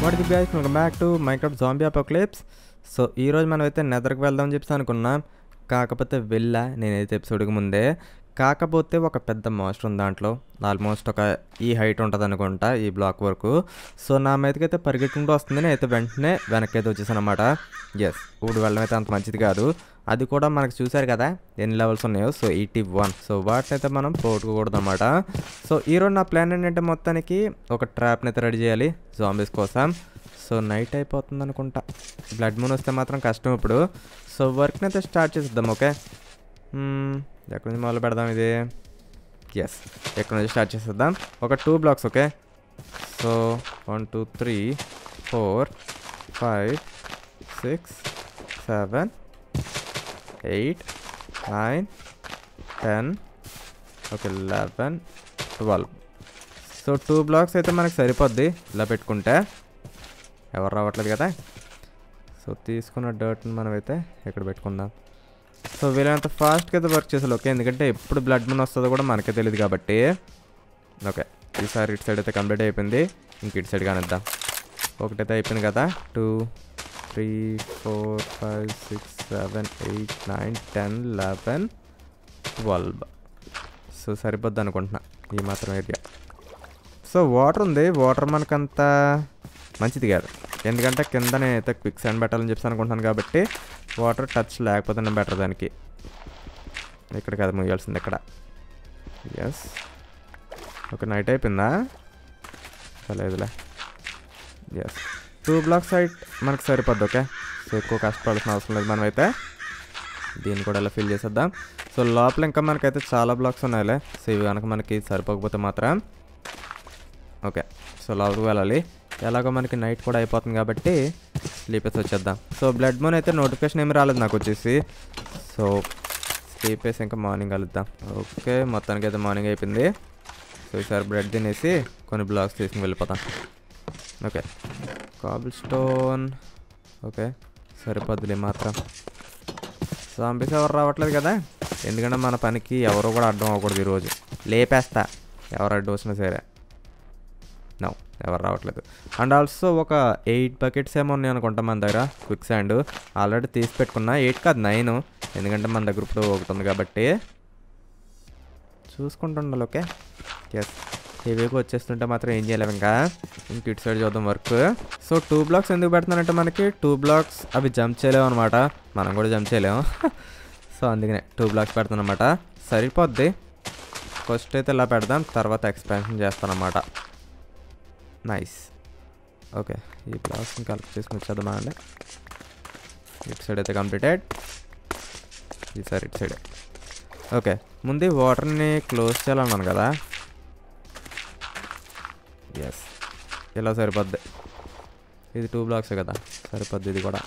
What the guys welcome back to Minecraft zombie apocalypse so ఈరోజు మనం అయితే నెదర్కి వెళ్దామని చెప్పేసి అనుకున్నాం కాకపోతే వెళ్ళా నేనైతే ఎపిసోడ్కి ముందే కాకపోతే ఒక పెద్ద మాస్టర్ ఉంది దాంట్లో ఆల్మోస్ట్ ఒక ఈ హైట్ ఉంటుంది అనుకుంటా ఈ బ్లాక్ వరకు సో నా మీదకైతే పరిగెట్టుకుంటూ వస్తుంది నేనైతే వెంటనే వెనక్కి అయితే వచ్చేసాను అనమాట ఎస్ ఊడు వెళ్ళడం అయితే అంత మంచిది కాదు అది కూడా మనకు చూశారు కదా ఎన్ని లెవెల్స్ ఉన్నాయో సో ఎయిటీ వన్ సో వాటిని అయితే మనం పోగొట్టుకోకూడదు అనమాట సో ఈరోజు నా ప్లాన్ ఏంటంటే మొత్తానికి ఒక ట్రాప్ని అయితే రెడీ చేయాలి జాంబీస్ కోసం సో నైట్ అయిపోతుంది అనుకుంటా బ్లడ్ మూన్ వస్తే మాత్రం కష్టం ఇప్పుడు సో వర్క్ని అయితే స్టార్ట్ చేసేద్దాం ఓకే మ్మ్, ఎక్కడి నుంచి మొదలు పెడదాం ఇది ఎస్ ఎక్కడి నుంచి స్టార్ట్ చేసేద్దాం ఒక two blocks okay so one two three four five six seven eight nine ten okay eleven twelve so two blocks అయితే మనకు సరిపోద్ది ఇలా పెట్టుకుంటే ఎవరు రావట్లేదు కదా సో తీసుకున్న డర్ట్ని మనం అయితే ఇక్కడ పెట్టుకుందాం సో వీలైనంత ఫాస్ట్గా అయితే వర్క్ చేసాలి ఓకే ఎందుకంటే ఎప్పుడు బ్లడ్ మూన్ వస్తుందో కూడా మనకే తెలియదు కాబట్టి ఓకే ఈసారి ఇటు సైడ్ అయితే కంప్లీట్ అయిపోయింది ఇంక ఇటు సైడ్ కానిద్దాం ఒకటైతే అయిపోయింది కదా two three four five six seven eight nine ten eleven twelve so సరిపోద్ది అనుకుంటున్నా ఈ మాత్రం ఏరియా సో వాటర్ ఉంది వాటర్ మనకంత మంచిది కాదు ఎందుకంటే కింద నేనైతే క్విక్ శాండ్ పెట్టాలని చెప్పి అనుకుంటున్నాను కాబట్టి వాటర్ టచ్ లేకపోతేనే బెటర్ దానికి ఇక్కడ కదా ముయ్యాల్సింది ఇక్కడ ఎస్ ఓకే నైట్ అయిపోయిందా లేదులే ఎస్ టూ బ్లాక్స్ సైట్ మనకు సరిపోద్ది ఓకే సో ఎక్కువ కష్టపడాల్సిన అవసరం లేదు మనమైతే దీన్ని కూడా ఇలా ఫిల్ చేసేద్దాం సో లోపల ఇంకా మనకైతే చాలా బ్లాక్స్ ఉన్నాయిలే సో ఇవి కనుక మనకి సరిపోకపోతే మాత్రం ఓకే సో లోపలికి వెళ్ళాలి ఎలాగో మనకి నైట్ కూడా అయిపోతుంది కాబట్టి స్లీపర్స్ వచ్చేద్దాం సో బ్లడ్ మూన్ అయితే నోటిఫికేషన్ ఏమి రాలేదు నాకు వచ్చేసి సో స్లీపర్స్ ఇంకా మార్నింగ్ కలుద్దాం ఓకే మొత్తానికి అయితే మార్నింగ్ అయిపోయింది సో ఈసారి బ్రెడ్ తినేసి కొన్ని బ్లాక్స్ తీసుకుని వెళ్ళిపోతాం ఓకే కాబుల్ స్టోన్ ఓకే సరిపోద్దులే మాత్రం జాంబీస్ ఎవరు రావట్లేదు కదా ఎందుకంటే మన పనికి ఎవరు కూడా అడ్డం అవ్వకూడదు ఈరోజు లేపేస్తా ఎవరు అడ్డు వచ్చినా సరే నో ఎవరు రావట్లేదు అండ్ ఆల్సో ఒక ఎయిట్ బకెట్స్ ఏమో ఉన్నాయి అనుకుంటా మన దగ్గర క్విక్ శాండ్ ఆల్రెడీ తీసి పెట్టుకున్నా ఎయిట్ కాదు నైన్ ఎందుకంటే మన దగ్గర ఇప్పుడు ఒకటి ఉంది కాబట్టి చూసుకుంటుండాలి ఓకే ఎస్ హెవీగా వచ్చేస్తుంటే మాత్రం ఏం చేయలేము ఇంకా ఇంక ఇటు సైడ్ చూద్దాం వర్క్ సో టూ బ్లాక్స్ ఎందుకు పెడుతున్నారంటే మనకి టూ బ్లాక్స్ అవి జంప్ చేయలేము అనమాట మనం కూడా జంప్ చేయలేము సో అందుకనే టూ బ్లాక్స్ పెడుతున్నాం అనమాట సరిపోద్ది ఫస్ట్ అయితే ఇలా పెడదాం తర్వాత ఎక్స్పాన్షన్ చేస్తానమాట నైస్ ఓకే ఈ బ్లాక్స్ని కలెక్ట్ చేసుకుని వచ్చేద్దామా అండి ఇటు సైడ్ అయితే కంప్లీటెడ్ ఈ సైడ్ ఇటు సైడ్ ఓకే ముందు ఈ వాటర్ని క్లోజ్ చేయాలన్నాను కదా ఎస్ ఇలా సరిపోద్ది ఇది టూ బ్లాక్స్ కదా సరిపోద్ది ఇది కూడా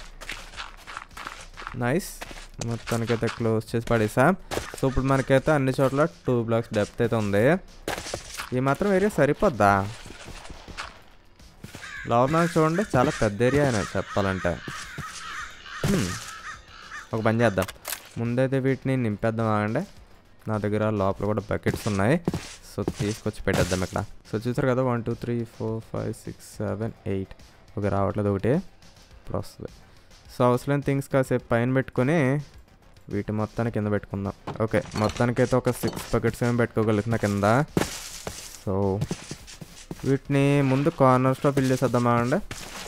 నైస్ మొత్తానికైతే క్లోజ్ చేసి పడేసాం సో ఇప్పుడు మనకైతే అన్ని చోట్ల టూ బ్లాక్స్ డెప్త్ అయితే ఉంది ఈ మాత్రం ఏరియా సరిపోద్దా లోపల మనకు చూడండి చాలా పెద్ద ఏరియా అయినా చెప్పాలంటే హ్మ్. ఒక పని చేద్దాం ముందైతే వీటిని నింపేద్దాం ఆగండి నా దగ్గర లోపల కూడా బకెట్స్ ఉన్నాయి సో తీసుకొచ్చి పెట్టేద్దాం ఇక్కడ సో చూసారు కదా one two three four five six seven eight ఒక రావట్లేదు ఒకటి ఇప్పుడు వస్తుంది సో అవసరం థింగ్స్ కాసేపు పైన పెట్టుకొని వీటి మొత్తాన్ని కింద పెట్టుకుందాం ఓకే మొత్తానికైతే ఒక సిక్స్ బకెట్స్ ఏమి పెట్టుకోగలుగుతున్నా కింద సో వీటిని ముందు కార్నర్స్లో ఫిల్ చేసేద్దామా అండి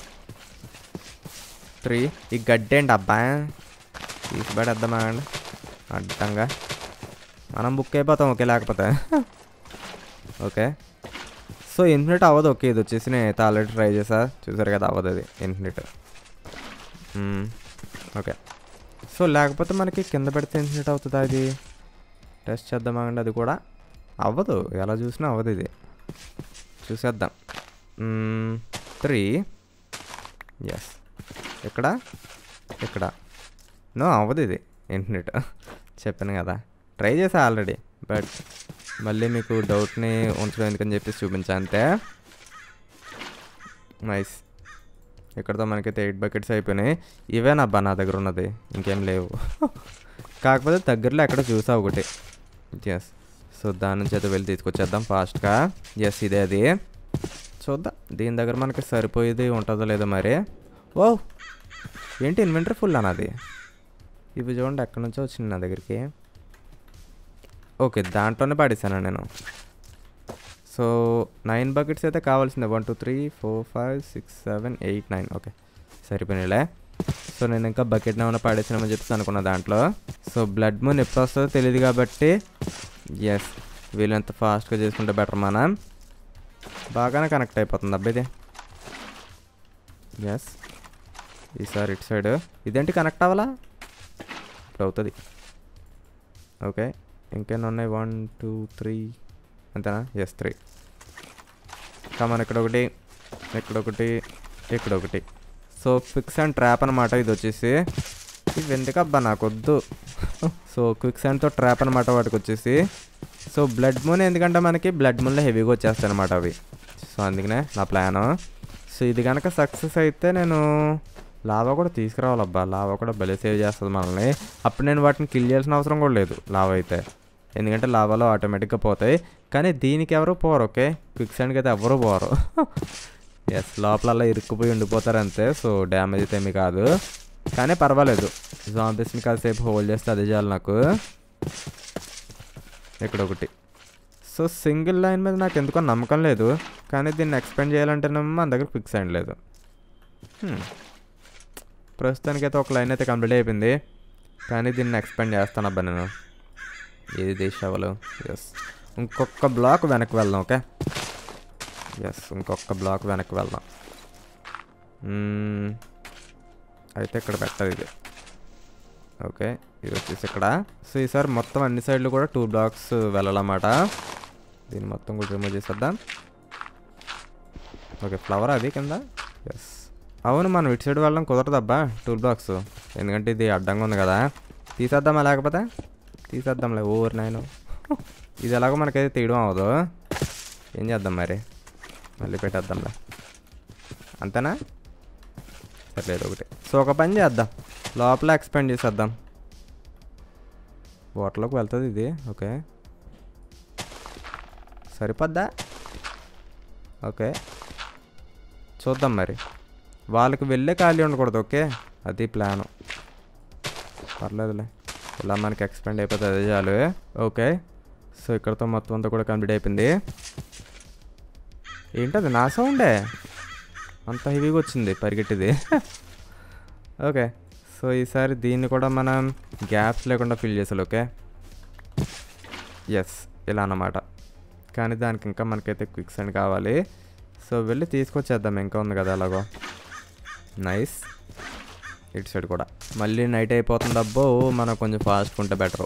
త్రీ ఈ గడ్డి ఏంటి అబ్బా తీసి పడేద్దామా అండి అడ్డంగా మనం బుక్ అయిపోతాం ఓకే లేకపోతే ఓకే సో ఇన్ఫినిట్ అవ్వదు ఓకే ఇది వచ్చేసి నేను అయితే ఆల్రెడీ ట్రై చేసా చూసారు కదా అవ్వదు అది ఇన్ఫినిట్ ఓకే సో లేకపోతే మనకి కింద పెడితే ఇన్ఫినిట్ అవుతుందా ఇది టెస్ట్ చేద్దామా అండి అది కూడా అవ్వదు ఎలా చూసినా అవ్వదు ఇది చూసేద్దాం త్రీ ఎస్ ఇక్కడ ఇక్కడ నో అవ్వదు ఇది ఇన్ఫినిట్ చెప్పాను కదా ట్రై చేసా ఆల్రెడీ బట్ మళ్ళీ మీకు డౌట్ని ఉంచడం ఎందుకని చెప్పేసి చూపించా అంతే నైస్ ఇక్కడతో మనకైతే ఎయిట్ బకెట్స్ అయిపోయినాయి ఇవేనబ్బా నా దగ్గర ఉన్నది ఇంకేం లేవు కాకపోతే దగ్గరలో ఎక్కడ చూసా ఒకటి ఎస్ సో దాని నుంచి అయితే వెళ్ళి తీసుకొచ్చేద్దాం ఫాస్ట్గా ఎస్ ఇదే అది చూద్దాం దీని దగ్గర మనకి సరిపోయేది ఉంటుందో లేదో మరి ఓ ఏంటి ఇన్వెంటరీ ఫుల్ అన్నది ఇవి చూడండి ఎక్కడి నుంచో వచ్చింది నా దగ్గరికి ఓకే దాంట్లోనే పడేసాను నేను సో నైన్ బకెట్స్ అయితే కావాల్సిందే one two three four five six seven eight nine okay సరిపోయినాయిలే సో నేను ఇంకా బకెట్ ఏమైనా పడేసినామని చెప్పేసి అనుకున్న దాంట్లో సో బ్లడ్ మూన్ ఎప్పుడు వస్తుందో తెలియదు కాబట్టి ఎస్ వీళ్ళంత ఫాస్ట్గా చేసుకుంటే బెటర్ మనం బాగానే కనెక్ట్ అయిపోతుంది అబ్బాయి ఎస్ ఈసారి ఇటు సైడ్ ఇదేంటి కనెక్ట్ అవ్వాలా ఇప్పుడు అవుతుంది ఓకే ఇంకేనా ఉన్నాయి వన్ టూ త్రీ అంతేనా ఎస్ త్రీ కమన్ ఇక్కడ ఒకటి ఇక్కడ ఒకటి ఇక్కడ ఒకటి సో ఫిక్స్ అండ్ ట్రాప్ అనమాట ఇది వచ్చేసి ఇవి ఎందుకబ్బా నాకు వద్దు సో క్విక్స్ అండ్తో ట్రాప్ అనమాట వాటికి వచ్చేసి సో బ్లడ్ మూన్ ఎందుకంటే మనకి బ్లడ్ మూన్లో హెవీగా వచ్చేస్తాయి అనమాట అవి సో అందుకనే నా ప్లాను సో ఇది కనుక సక్సెస్ అయితే నేను లావా కూడా తీసుకురావాలబ్బా లావా కూడా భలే సేవ్ చేస్తుంది మనల్ని అప్పుడు నేను వాటిని కిల్ చేయాల్సిన అవసరం కూడా లేదు లావా అయితే ఎందుకంటే లావాలో ఆటోమేటిక్గా పోతాయి కానీ దీనికి ఎవరు పోరు ఓకే క్విక్ సైడ్కి అయితే ఎవరు పోరు ఎస్ లోపల ఇరుక్కుపోయి ఉండిపోతారు అంతే సో డ్యామేజ్ అయితే ఏమీ కాదు కానీ పర్వాలేదు జాంబీస్ని కాసేపు హోల్డ్ చేస్తే అదే చాలు నాకు ఇక్కడ ఒకటి సో సింగిల్ లైన్ మీద నాకు ఎందుకో నమ్మకం లేదు కానీ దీన్ని ఎక్స్పెండ్ చేయాలంటేనేమో మన దగ్గర ఫిక్స్ అయ్యి లేదు Hmm. ప్రస్తుతానికైతే ఒక లైన్ అయితే కంప్లీట్ అయిపోయింది కానీ దీన్ని ఎక్స్పెండ్ చేస్తాను అబ్బా నేను ఏది దేశాలు ఎస్ ఇంకొక బ్లాక్ వెనక్కి వెళ్దాం ఓకే ఎస్ ఇంకొక బ్లాక్ వెనక్కి వెళ్దాం మ్మ్. అయితే ఇక్కడ పెట్టదు ఇది ఓకే ఇది వచ్చేసి ఇక్కడ సో ఈసారి మొత్తం అన్ని సైడ్లు కూడా టూ బ్లాక్స్ వెళ్ళాలన్నమాట దీన్ని మొత్తం కూడా రిమూవ్ చేసేద్దాం ఓకే ఫ్లవర్ అది కింద ఎస్ అవును మనం ఇటు సైడ్ వెళ్ళడం కుదరదబ్బా టూల్ బాక్స్ ఎందుకంటే ఇది అడ్డంగా ఉంది కదా తీసేద్దామా లేకపోతే తీసేద్దాంలే ఊరు నేను ఇది ఎలాగో మనకైతే తీయడం అవ్వదు ఏం చేద్దాం మరి మళ్ళీ పెట్టేద్దాంలే అంతేనా సర్లేదు ఒకటి సో ఒక పని చేద్దాం లోపల ఎక్స్పెండ్ చేసేద్దాం వాటర్లోకి వెళ్తుంది ఇది ఓకే సరిపోద్దా ఓకే చూద్దాం మరి వాళ్ళకి వెళ్ళే ఖాళీ ఉండకూడదు ఓకే అది ప్లాను పర్లేదులే ఇలా మనకి ఎక్స్పెండ్ అయిపోతుంది అదే చాలు ఓకే సో ఇక్కడతో మొత్తం అంతా కూడా కంప్లీట్ అయిపోయింది ఏంటది నా సౌండే అంత హెవీగా వచ్చింది పరిగెట్టిది ఓకే సో ఈసారి దీన్ని కూడా మనం గ్యాప్స్ లేకుండా ఫిల్ చేసాలి ఓకే ఎస్ ఇలా అన్నమాట కానీ దానికి ఇంకా మనకైతే క్విక్స్ అని కావాలి సో వెళ్ళి తీసుకొచ్చేద్దాం ఇంకా ఉంది కదా అలాగో నైస్ ఇటు సైడ్ కూడా మళ్ళీ నైట్ అయిపోతుంది అబ్బో మనం కొంచెం ఫాస్ట్ ఉంటే బెటరు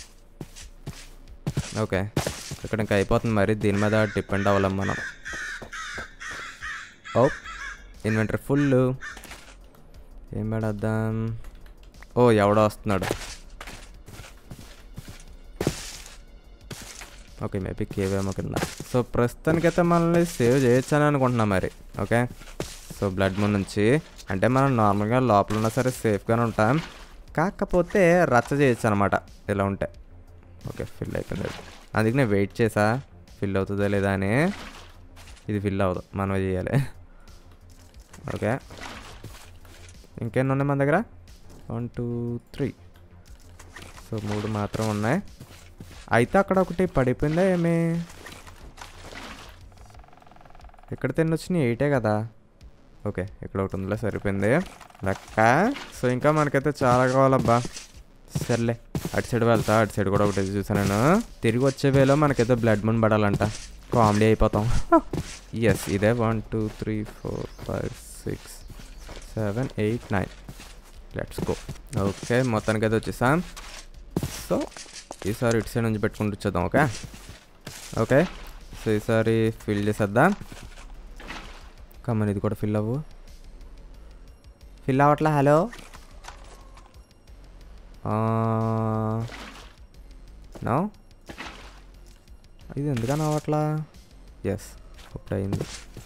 ఓకే ఇక్కడ ఇంకా అయిపోతుంది మరి దీని మీద డిపెండ్ అవ్వలేం మనం ఓ ఇన్వెంటరీ ఫుల్ ఏం పెడద్దాం ఓ ఎవడో వస్తున్నాడు ఓకే మేబీ కేవేమో కింద సో ప్రస్తుతానికైతే మనల్ని సేవ్ చేయొచ్చని అనుకుంటున్నా మరి ఓకే సో బ్లడ్ మూన్ నుంచి అంటే మనం నార్మల్గా లోపల ఉన్నా సరే సేఫ్గానే ఉంటాం కాకపోతే రచ్చ చేయొచ్చు అనమాట ఇలా ఉంటే ఓకే ఫిల్ అయిపోయింది అది. అందుకే నేను వెయిట్ చేసా ఫిల్ అవుతుందా లేదా అని ఇది ఫిల్ అవ్వదు మనం చేయాలి ఓకే ఇంకేం ఉన్నాయి మన దగ్గర వన్ టూ త్రీ సో మూడు మాత్రం ఉన్నాయి అయితే అక్కడ ఒకటి పడిపోయిందా ఏమి ఇక్కడ తిని వచ్చినాయి ఎయిటే కదా ఓకే ఇక్కడ ఒకటి ఉందిలే సరిపోయింది లెక్క సో ఇంకా మనకైతే చాలా కావాలబ్బా సర్లే అటు సైడ్ వెళ్తా అటు సైడ్ కూడా ఒకటి చూసాను నేను తిరిగి వచ్చే వేలో మనకైతే బ్లడ్ మూన్ పడాలంట కామెడీ అయిపోతాం ఎస్ ఇదే one two three four five six seven eight nine let's go okay మొత్తానికైతే వచ్చేసాం సో ఈసారి ఇటు సైడ్ నుంచి పెట్టుకుంటూ వచ్చేద్దాం ఓకే ఓకే సో ఈసారి ఫిల్ చేసేద్దాం కమ్మని ఇది కూడా ఫిల్ అవ్వు ఫిల్ అవ్వట్లా హలో నో ఇది ఎందుకని అవ్వట్లా ఎస్ ఇప్పుడు అయింది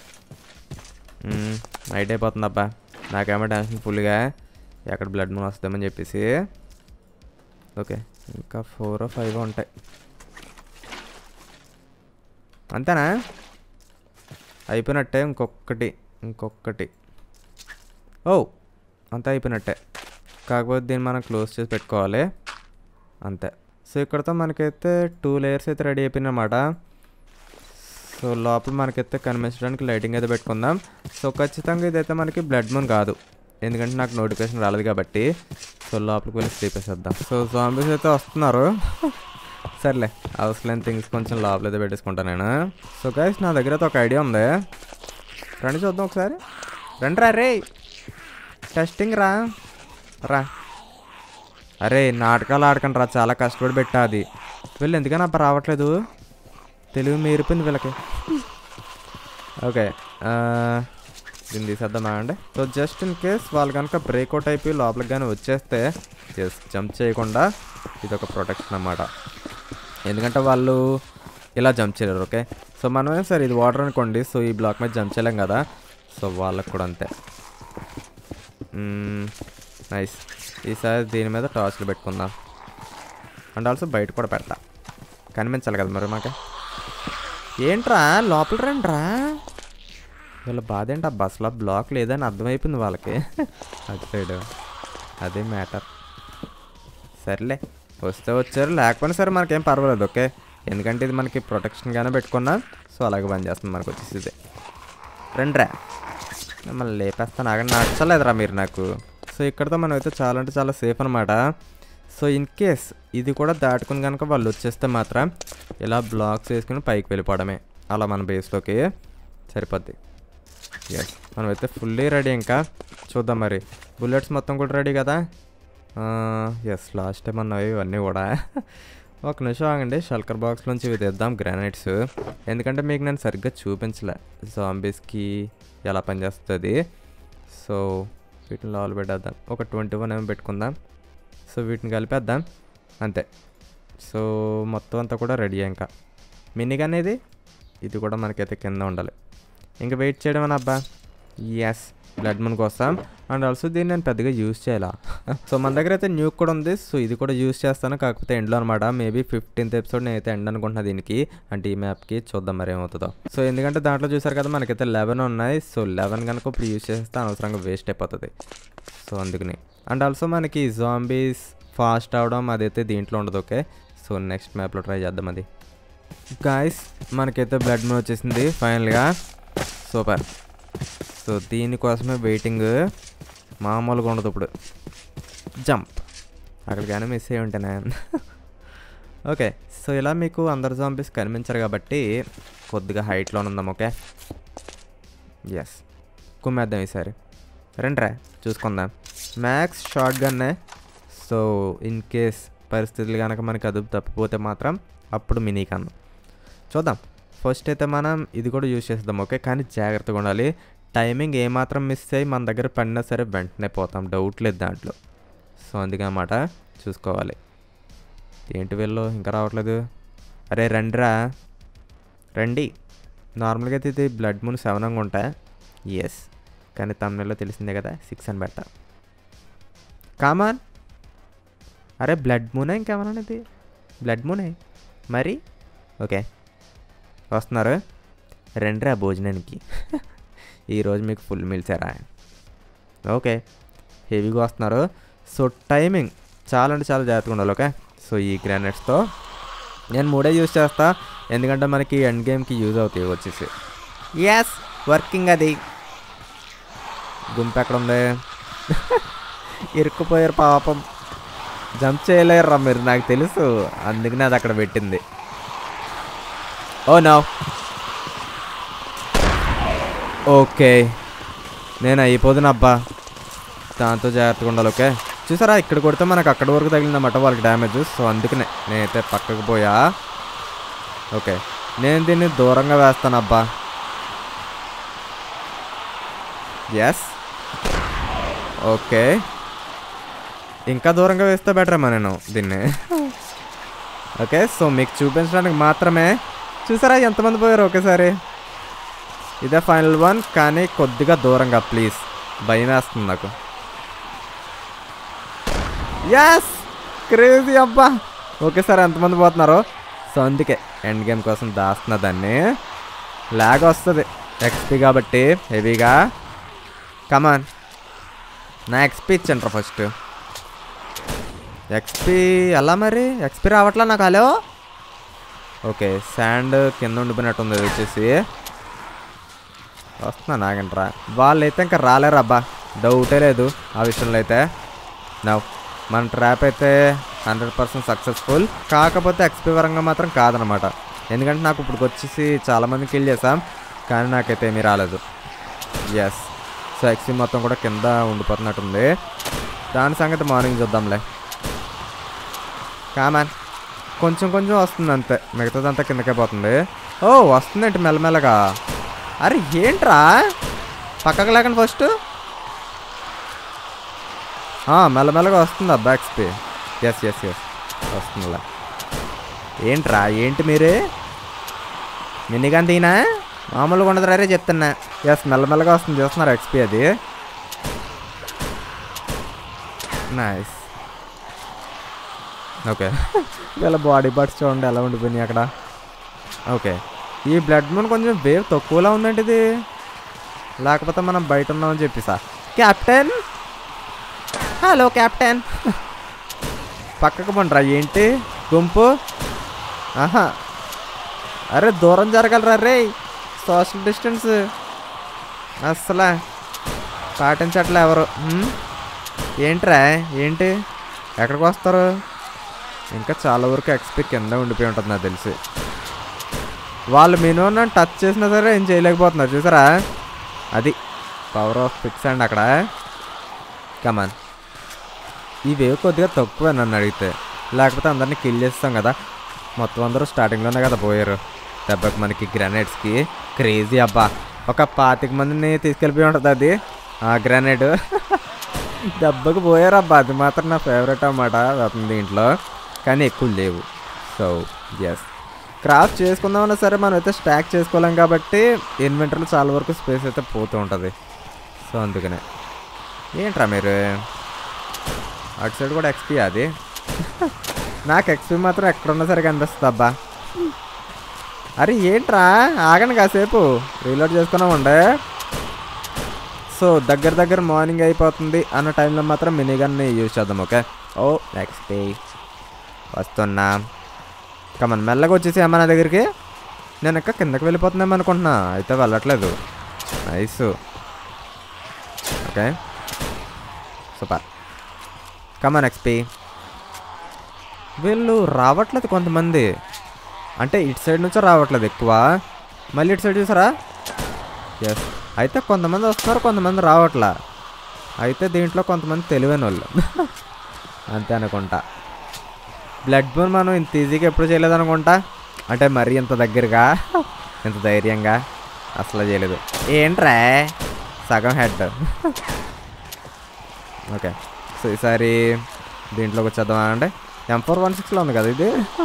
నైట్ అయిపోతుంది అబ్బా నాకేమో టెన్షన్ ఫుల్గా ఎక్కడ బ్లడ్ మూన్ వస్తుందేమని చెప్పేసి ఓకే ఇంకా ఫోర్ ఫైవ్ ఉంటాయి అంతేనా అయిపోయినట్టే ఇంకొకటి ఇంకొకటి ఓ అంతా అయిపోయినట్టే కాకపోతే దీన్ని మనం క్లోజ్ చేసి పెట్టుకోవాలి అంతే సో ఇక్కడతో మనకైతే టూ లేయర్స్ అయితే రెడీ అయిపోయినమాట సో లోపల మనకైతే కనిపించడానికి లైటింగ్ అయితే పెట్టుకుందాం సో ఖచ్చితంగా ఇదైతే మనకి బ్లడ్ మూన్ కాదు ఎందుకంటే నాకు నోటిఫికేషన్ రాలేదు కాబట్టి సో లోపలికి వెళ్ళి స్లీప్ వేసేద్దాం సో జాంబీస్ అయితే వస్తున్నారు సర్లే అవసరం లేని థింగ్స్ కొంచెం లోపల అయితే పెట్టేసుకుంటాను నేను సో గైస్ నా దగ్గర అయితే ఒక ఐడియా ఉంది రండి చూద్దాం ఒకసారి రండి రా రే టెస్టింగ్ రా రా అరే నాటకాలు ఆడకండి రా చాలా కష్టపడి పెట్టా అది వీళ్ళు ఎందుకని అబ్బా రావట్లేదు తెలుగు మీరిపోయింది వీళ్ళకి ఓకే ఆ, దీన్ని తీసేద్దామా అండి సో జస్ట్ ఇన్ కేస్ వాళ్ళు కనుక బ్రేక్అవుట్ అయిపోయి లోపలికి కానీ వచ్చేస్తే జస్ట్ జంప్ చేయకుండా ఇది ఒక ప్రొటెక్షన్ అన్నమాట ఎందుకంటే వాళ్ళు ఇలా జంప్ చేయలేరు ఓకే సో మనమే సరే ఇది వాటర్ అనుకోండి సో ఈ బ్లాక్ మీద జంప్ చేయలేం కదా సో వాళ్ళకి కూడా అంతే నైస్ ఈసారి దీని మీద టార్చ్లు పెట్టుకుందాం అండ్ ఆల్సో బయట కూడా పెడతా కనిపించాలి కదా మరి మాకు ఏంట్రా లోపల రండిరా వీళ్ళ బాధ ఏంటి ఆ బస్సులో బ్లాక్ లేదని అర్థమైపోయింది వాళ్ళకి అటు సైడ్ అదే మ్యాటర్ సర్లే వస్తే వచ్చారు లేకపోయినా సరే మనకేం పర్వాలేదు ఓకే ఎందుకంటే ఇది మనకి ప్రొటెక్షన్గానే పెట్టుకున్నా సో అలాగే పని చేస్తుంది మనకు వచ్చేసి ఇది రండిరా మిమ్మల్ని లేపేస్తాను ఆగండి నచ్చలేదురా మీరు నాకు సో ఇక్కడతో మనం అయితే చాలా అంటే చాలా సేఫ్ అనమాట సో ఇన్ కేస్ ఇది కూడా దాటుకుని కనుక వాళ్ళు వచ్చేస్తే మాత్రం ఇలా బ్లాక్స్ వేసుకుని పైకి వెళ్ళిపోవడమే అలా మన బేస్లోకి సరిపోద్ది ఎస్ మనమైతే ఫుల్లీ రెడీ ఇంకా చూద్దాం మరి బుల్లెట్స్ మొత్తం కూడా రెడీ కదా ఎస్ లాస్ట్ టైం అన్నవి ఇవన్నీ కూడా ఒక నిమిషం ఆగండి షల్కర్ బాక్స్లోంచి ఇవి తెద్దాం గ్రానైట్స్ ఎందుకంటే మీకు నేను సరిగ్గా చూపించలే జాంబీస్కి ఎలా పనిచేస్తుంది సో వీటిని లోపల పెట్టేద్దాం ఒక ట్వంటీ వన్ ఏమో పెట్టుకుందాం సో వీటిని కలిపేద్దాం అంతే సో మొత్తం అంతా కూడా రెడీ ఇంకా మినిగ్ అనేది ఇది కూడా మనకైతే కింద ఉండాలి ఇంకా వెయిట్ చేయడం అని అబ్బా ఎస్ బ్లడ్ మన కోసం అండ్ ఆల్సో దీన్ని నేను పెద్దగా యూజ్ చేయాలా సో మన దగ్గర అయితే న్యూక్ కూడా ఉంది సో ఇది కూడా యూజ్ చేస్తాను కాకపోతే ఎండ్లో అనమాట మేబీ ఫిఫ్టీన్త్ ఎపిసోడ్ నేనైతే ఎండ్ అనుకుంటున్నా దీనికి అంటే ఈ మ్యాప్కి చూద్దాం మరి ఏమవుతుందో సో ఎందుకంటే దాంట్లో చూసారు కదా మనకైతే లెవెన్ ఉన్నాయి సో లెవెన్ కనుక ఇప్పుడు యూజ్ చేస్తే అనవసరంగా వేస్ట్ అయిపోతుంది సో అందుకని అండ్ ఆల్సో మనకి జాంబీస్ ఫాస్ట్ అవడం అదైతే దీంట్లో ఉండదు ఓకే సో నెక్స్ట్ మ్యాప్లో ట్రై చేద్దాం అది గాయస్ మనకైతే బ్లడ్ మూవ్ వచ్చేసింది ఫైనల్గా సూపర్ సో దీనికోసమే వెయిటింగ్ మామూలుగా ఉండదు ఇప్పుడు జంప్ అక్కడికైనా మిస్ అయ్యి ఉంటేనే ఓకే సో ఇలా మీకు అందరు జాంబీస్ కనిపించరు కాబట్టి కొద్దిగా హైట్లో ఉందాం ఓకే ఎస్ కుమ్మేద్దాం ఈసారి రండి రా చూసుకుందాం మ్యాక్స్ షార్ట్ గన్నే సో ఇన్ కేస్ పరిస్థితులు కనుక మనకి అదుపు తప్పిపోతే మాత్రం అప్పుడు మినీ కన్ను చూద్దాం ఫస్ట్ అయితే మనం ఇది కూడా యూజ్ చేద్దాం ఓకే కానీ జాగ్రత్తగా ఉండాలి టైమింగ్ ఏమాత్రం మిస్ అయ్యి మన దగ్గర పడినా సరే వెంటనే పోతాం డౌట్ లేదు దాంట్లో సో అందుకే అన్నమాట చూసుకోవాలి ఏంటి వీళ్ళు ఇంకా రావట్లేదు అరే రండిరా రండి నార్మల్గా అయితే ఇది బ్లడ్ మూన్ సెవెన్ అంగా ఉంటాయి ఎస్ కానీ తమిళలో తెలిసిందే కదా సిక్స్ అని పెట్టా కామాన్ అరే బ్లడ్ మూనే ఇంకేమన్నా ఇది బ్లడ్ మూనే మరి ఓకే వస్తున్నారు రండిరా భోజనానికి ఈరోజు మీకు ఫుల్ మీల్సారా ఓకే హెవీగా వస్తున్నారు సో టైమింగ్ చాలా అంటే చాలా జాగ్రత్తగా ఉండాలి ఓకే సో ఈ గ్రానైట్స్తో నేను మూడే యూజ్ చేస్తా ఎందుకంటే మనకి ఎండ్ గేమ్కి యూజ్ అవుతాయి వచ్చేసి ఎస్ వర్కింగ్ అది గుంపు ఎక్కడ ఉంది ఇరుక్కుపోయారు పాపం జంప్ చేయలేరురా మీరు నాకు తెలుసు అందుకనే అది అక్కడ పెట్టింది ఓ నో ఓకే నేను అయిపోదును అబ్బా దాంతో జాగ్రత్తగా ఉండాలి ఓకే చూసారా ఇక్కడ కొడితే మనకు అక్కడ వరకు తగిలిందన్నమాట వాళ్ళకి డ్యామేజ్ సో అందుకనే నేనైతే పక్కకు పోయా ఓకే నేను దీన్ని దూరంగా వేస్తాను అబ్బా ఎస్ ఓకే ఇంకా దూరంగా వేస్తే బెటర్ ఏమో నేను దీన్ని ఓకే సో మీకు చూపించడానికి మాత్రమే చూసారా ఎంతమంది పోయారు ఒకేసారి ఇదే ఫైనల్ వన్ కానీ కొద్దిగా దూరంగా ప్లీజ్ భయం వేస్తుంది నాకు ఎస్ క్రేజీ అబ్బా ఒకేసారి ఎంతమంది పోతున్నారు సో అందుకే ఎండ్ గేమ్ కోసం దాస్తున్నా దాన్ని లాగ్ వస్తుంది ఎక్స్పీ కాబట్టి హెవీగా కమాన్ నా ఎక్స్పీ ఇచ్చండ్రా ఫస్ట్ ఎక్స్పీ ఎలా మరి ఎక్స్పీ రావట్లా నాకు హలో ఓకే శాండ్ కింద ఉండిపోయినట్టుంది ఇది వచ్చేసి వస్తున్నా నాగంట్రా వాళ్ళు అయితే ఇంకా రాలేరు అబ్బా డౌటే లేదు ఆ విషయంలో అయితే నవ్ మన ట్రాప్ అయితే హండ్రెడ్ పర్సెంట్ సక్సెస్ఫుల్ కాకపోతే ఎక్స్పీ పరంగా మాత్రం కాదనమాట ఎందుకంటే నాకు ఇప్పుడు వచ్చేసి చాలామంది కిల్ చేసాం కానీ నాకైతే ఏమీ రాలేదు ఎస్ సో ఎక్స్పీ మొత్తం కూడా కింద ఉండిపోతున్నట్టుంది దాని సంగతి మార్నింగ్ చూద్దాంలే కామాన్ కొంచెం కొంచెం వస్తుంది అంతే మిగతాదంతా కిందకే పోతుంది ఓ వస్తుందేంటి మెల్లమెల్లగా అరే ఏంట్రా పక్కకు లేకండి ఫస్ట్ మెల్లమెల్లగా వస్తుంది అబ్బా ఎక్స్పీ ఎస్ ఎస్ ఎస్ వస్తుందిలా ఏంట్రా ఏంటి మీరే మినిగాన్ తీనా మామూలుగా ఉండదు రే చెప్తున్నా ఎస్ మెల్లమెల్లగా వస్తుంది చూస్తున్నారు ఎక్స్పీ అది నైస్ ఓకే వీళ్ళ బాడీ పార్ట్స్ చూడండి ఎలా ఉండిపోయినాయి అక్కడ ఓకే ఈ బ్లడ్ మూన్ కొంచెం వేవ్ తక్కువలా ఉందండి ఇది లేకపోతే మనం బయట ఉన్నామని చెప్పి సార్ క్యాప్టెన్ హలో క్యాప్టెన్ పక్కకు పండ్రా ఏంటి గుంపు ఆహా అరే దూరం జరగలరా రే సోషల్ డిస్టెన్స్ అస్సలా పాటించట్లే ఎవరు హ్మ్? ఏంట్రా ఏంటి ఎక్కడికి వస్తారు ఇంకా చాలా వరకు ఎక్స్పీ కింద ఉండిపోయి ఉంటుంది నాకు తెలిసి వాళ్ళు మినిమం నన్ను టచ్ చేసినా సరే ఏం చేయలేకపోతున్నారు చూసారా అది పవర్ ఆఫ్ ఫిక్స్ అండి అక్కడ కమాన్ ఈ వేవ్ కొద్దిగా తక్కువే నన్ను అడిగితే లేకపోతే అందరినీ కిల్ చేస్తాం కదా మొత్తం అందరూ స్టార్టింగ్లోనే కదా పోయారు దెబ్బకి మనకి గ్రానైట్స్కి క్రేజీ అబ్బా ఒక పాతిక మందిని తీసుకెళ్ళిపోయి ఉంటుంది అది ఆ గ్రానైట్ దెబ్బకి పోయారు అబ్బా అది మాత్రం నా ఫేవరెట్ అన్నమాట అతని దీంట్లో కానీ ఎక్కువ లేవు సో ఎస్ క్రాఫ్ట్ చేసుకుందామన్నా సరే మనం అయితే స్టాక్ చేసుకోలేం కాబట్టి ఇన్వెంటర్లో చాలా వరకు స్పేస్ అయితే పోతూ ఉంటుంది సో అందుకనే ఏంట్రా మీరు అటు సైడ్ కూడా ఎక్స్పీ అది నాకు ఎక్స్పీ మాత్రం ఎక్కడున్నా సరే కనిపిస్తుంది అబ్బా అరే ఏంట్రా ఆగండి కాసేపు రీలోడ్ చేసుకున్నామండే సో దగ్గర దగ్గర మార్నింగ్ అయిపోతుంది అన్న టైంలో మాత్రం మినీ గన్ని యూజ్ చేద్దాం ఓకే ఓ నెక్స్ట్ వస్తున్నా కమన్ మెల్లగా వచ్చేసి అమ్మ నా దగ్గరికి నేను ఇంకా కిందకి వెళ్ళిపోతుందేమో అనుకుంటున్నా అయితే వెళ్ళట్లేదు nice okay super come on XP వీళ్ళు రావట్లేదు కొంతమంది అంటే ఇటు సైడ్ నుంచో రావట్లేదు ఎక్కువ మళ్ళీ ఇటు సైడ్ చూసారా ఎస్ అయితే కొంతమంది వస్తున్నారు కొంతమంది రావట్లా అయితే దీంట్లో కొంతమంది తెలివైన వాళ్ళు అంతే అనుకుంటా బ్లడ్ బోన్ మనం ఇంత ఈజీగా ఎప్పుడు చేయలేదు అనుకుంటా అంటే మరీ ఇంత దగ్గరగా ఇంత ధైర్యంగా అసలు చేయలేదు ఏంట్రా సగం హెడ్ ఓకే సో ఈసారి దీంట్లోకి వచ్చేద్దామా అంటే ఎం ఫోర్ వన్ సిక్స్లో ఉంది కదా ఇది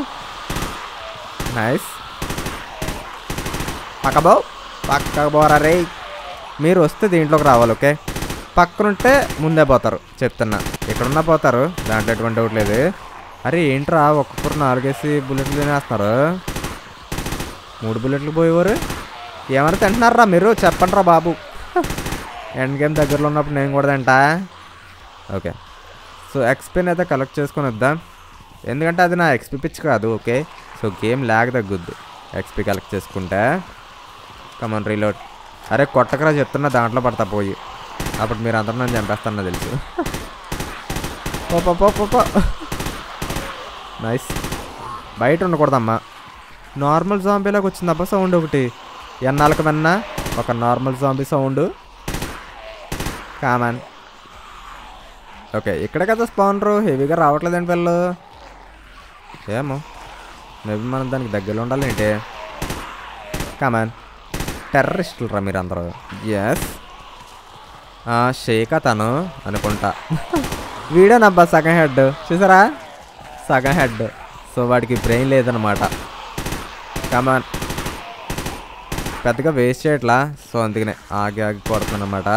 నైస్ పక్కబో పక్క పోరా రే మీరు వస్తే దీంట్లోకి రావాలి ఓకే పక్కనుంటే ముందే పోతారు చెప్తున్నా ఎక్కడున్నా పోతారు దాంట్లో ఎటువంటి డౌట్ లేదు అరే ఏంట్రా ఒక్కొక్కరు నాలుగేసి బుల్లెట్లు తినేస్తున్నారు మూడు బుల్లెట్లు పోయేవారు ఏమైనా తింటున్నారా మీరు చెప్పండి రా బాబు ఎండ్ గేమ్ దగ్గరలో ఉన్నప్పుడు నేను కూడా తింటా ఓకే సో ఎక్స్పీని అయితే కలెక్ట్ చేసుకొని వద్దాం ఎందుకంటే అది నా ఎక్స్పీ పిచ్ కాదు ఓకే సో గేమ్ ల్యాగ్ తగ్గుద్ది ఎక్స్పీ కలెక్ట్ చేసుకుంటే కమన్ రీలోడ్ అరే కొట్టకరా చెప్తున్నా దాంట్లో పడతా పోయి అప్పుడు మీరు అందరూ నన్ను చంపేస్తానో తెలుసు పో పో పో పో పో నైస్ బయట ఉండకూడదమ్మా నార్మల్ జాంబీలాగా వచ్చిందబ్బా సౌండ్ ఒకటి ఎన్నాళ్ళకి వెన్నా ఒక normal zombie sound come on okay ఇక్కడ కదా స్పానరు హెవీగా రావట్లేదండి పిల్లలు ఏమో మేబీ మనం దానికి దగ్గరలో ఉండాలి ఏంటి కామన్ టెర్రరిస్టులు రా మీరు అందరూ ఎస్ షేక్ తను అనుకుంటా వీడేనబ్బా సగం హెడ్ చూసారా సగం హెడ్ సో వాడికి బ్రెయిన్ లేదనమాట కమాన్ పెద్దగా వేస్ట్ చేయట్లా సో అందుకనే ఆగి ఆగి కొడుతున్నమాట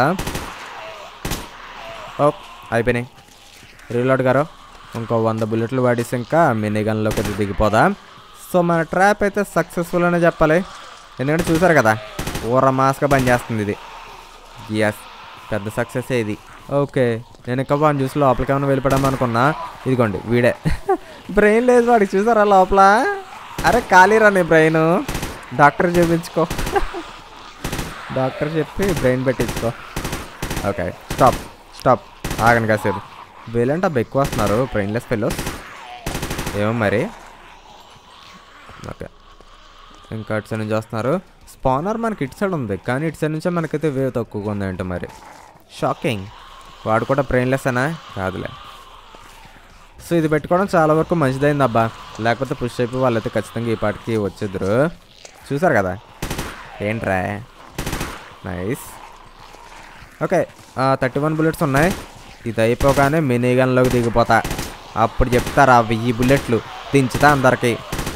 ఓ అయిపోయినాయి రీలోడ్ గారు ఇంకో వంద బుల్లెట్లు వాడేసి ఇంకా మినీ గన్లోకి అయితే దిగిపోదాం సో మన ట్రాప్ అయితే సక్సెస్ఫుల్ అనే చెప్పాలి ఎందుకంటే చూసారు కదా ఊర మాస్గా పనిచేస్తుంది ఇది ఎస్ పెద్ద సక్సెస్ ఇది ఓకే నేను ఇంకా వాడిని చూసి లోపలికి ఏమైనా వెళ్ళిపోదాం అనుకున్నా ఇదిగోండి వీడే బ్రెయిన్ లేదు వాడికి చూసారా లోపల అరే ఖాళీరా నీ బ్రెయిన్ డాక్టర్ చూపించుకో డాక్టర్ చెప్పి బ్రెయిన్ పెట్టించుకో ఓకే స్టాప్ స్టాప్ ఆగండి కాసేపు వీళ్ళంటే అబ్బా ఎక్కువ వస్తున్నారు బ్రెయిన్లెస్ ఫెలోస్ ఏమో మరి ఓకే ఇంకా ఇటు సైడ్ నుంచి వస్తున్నారు స్పానర్ మనకి ఇటు సైడ్ ఉంది కానీ ఇటు సైడ్ నుంచే మనకైతే వేవ్ తక్కువగా ఉంది అంటే మరి షాకింగ్ వాడు కూడా బ్రెయిన్లెస్ అనా కాదులే సో ఇది పెట్టుకోవడం చాలా వరకు మంచిదైంది అబ్బా లేకపోతే పుష్ అయిపోయి వాళ్ళైతే ఖచ్చితంగా ఈ పాటికి వచ్చేద్దరు చూసారు కదా ఏంట్రా nice okay thirty one bullets ఉన్నాయి ఇది అయిపోగానే మినీ గన్లోకి దిగిపోతా అప్పుడు చెప్తారా వెయ్యి బుల్లెట్లు దించుతా అందరికి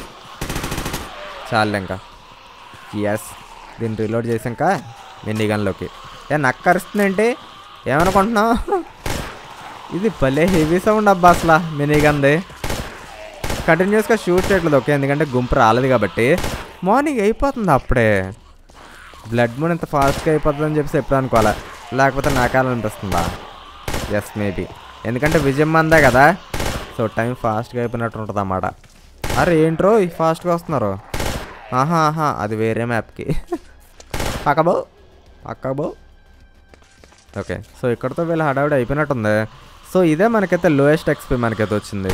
చాలు ఇంకా ఎస్ దీన్ని రీలోడ్ చేసాక మినీ గన్లోకి ఏ నక్కరుస్తుందంటే ఏమనుకుంటున్నావు ఇది భలే హెవీ సౌండ్ అబ్బా అసలు మినీ గన్ది కంటిన్యూస్గా షూట్ చేయట్లేదు ఓకే ఎందుకంటే గుంపు రాలేదు కాబట్టి మార్నింగ్ అయిపోతుంది అప్పుడే బ్లడ్ మూన్ ఇంత ఫాస్ట్గా అయిపోతుందని చెప్పేసి ఎప్పుడు అనుకోవాలా లేకపోతే నాకాలనిపిస్తుందా ఎస్ మేబీ ఎందుకంటే విజయం మందే కదా సో టైం ఫాస్ట్గా అయిపోయినట్టు ఉంటుంది అన్నమాట అరే ఏంట్రో ఈ ఫాస్ట్గా వస్తున్నారు ఆహా ఆహా అది వేరే మ్యాప్కి పక్కబో పక్కబో ఓకే సో ఇక్కడతో వీళ్ళ హడావిడి అయిపోయినట్టుంది సో ఇదే మనకైతే లోయెస్ట్ ఎక్స్పీ మనకైతే వచ్చింది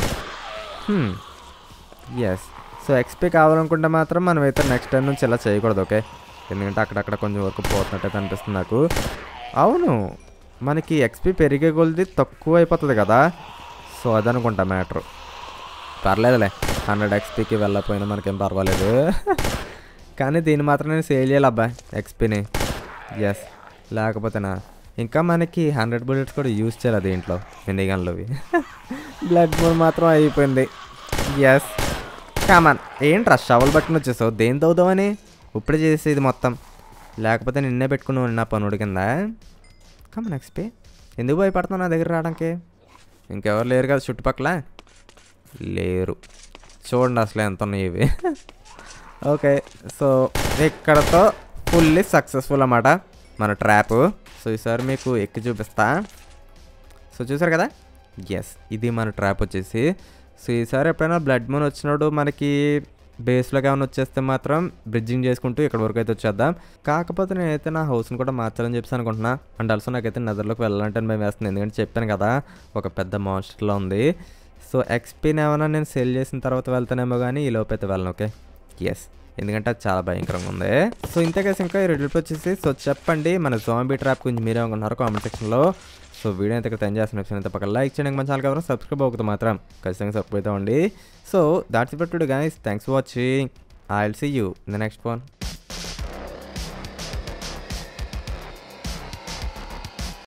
ఎస్ సో ఎక్స్పీ కావాలనుకుంటే మాత్రం మనం అయితే నెక్స్ట్ టైం నుంచి ఇలా చేయకూడదు ఓకే ఎందుకంటే అక్కడక్కడ కొంచెం వరకు పోతున్నట్టయితే అనిపిస్తుంది నాకు అవును మనకి ఎక్స్పీ పెరిగే కొలిది తక్కువ అయిపోతుంది కదా సో అదనుకుంటా మ్యాటర్ పర్లేదులే హండ్రెడ్ ఎక్స్పీకి వెళ్ళకపోయినా మనకేం పర్వాలేదు కానీ దీన్ని మాత్రం నేను సేల్ చేయాలి అబ్బాయి ఎక్స్పీని ఎస్ లేకపోతేనా ఇంకా మనకి హండ్రెడ్ బుల్లెట్స్ కూడా యూజ్ చేయాలి దీంట్లో మినీ గన్లోవి బ్లడ్ మూడ్ మాత్రం అయిపోయింది ఎస్ కామన్ ఏంట్రా షవల్ పట్టుకుని వచ్చేసావు దేని తవ్వుదామని ఇప్పుడే చేసి ఇది మొత్తం లేకపోతే నిన్నే పెట్టుకుని నా పనుడి కింద కమన్ ఎక్స్పీ ఎందుకు భయపడుతున్నావు నా దగ్గర రావడానికి ఇంకెవరు లేరు కదా చుట్టుపక్కల లేరు చూడండి అసలు ఎంత ఉన్నాయి ఇవి ఓకే సో ఇక్కడతో ఫుల్లీ సక్సెస్ఫుల్ అన్నమాట మన ట్రాప్ సో ఈసారి మీకు ఎక్కి చూపిస్తా సో చూసారు కదా ఎస్ ఇది మన ట్రాప్ వచ్చేసి సో ఈసారి ఎప్పుడైనా బ్లడ్ మూన్ వచ్చినప్పుడు మనకి బేస్లోకి ఏమైనా వచ్చేస్తే మాత్రం బ్రిడ్జింగ్ చేసుకుంటూ ఇక్కడ వరకు అయితే వచ్చేద్దాం కాకపోతే నేనైతే నా హౌస్ని కూడా మార్చాలని చెప్పేసి అనుకుంటున్నా అండ్ ఆల్సో నాకైతే నదర్లోకి వెళ్ళాలంటే భయం వేస్తుంది ఎందుకంటే చెప్పాను కదా ఒక పెద్ద మాన్స్టర్లో ఉంది సో ఎక్స్పీని ఏమైనా నేను సెల్ చేసిన తర్వాత వెళ్తానేమో కానీ ఈ లోపు అయితే వెళ్ళను ఓకే ఎస్ ఎందుకంటే అది చాలా భయంకరంగా ఉంది సో ఇంతకేసి ఇంకా ఈ రెడ్యూప్ వచ్చేసి సో చెప్పండి మన జాంబీ ట్రాప్ గురించి మీరే అనుకుంటున్నారు కామెంట్ సెక్షన్లో సో వీడియో అయితే ఇక్కడ ఎంజాయ్ చేసిన అయితే పక్కన లైక్ చేయండి మన ఛానల్ కావాలి సబ్స్క్రైబ్ అవుతుంది మాత్రం ఖచ్చితంగా సబ్స్క్రైబ్ అవుతామండి so that's it today guys thanks for watching I will see you in the next one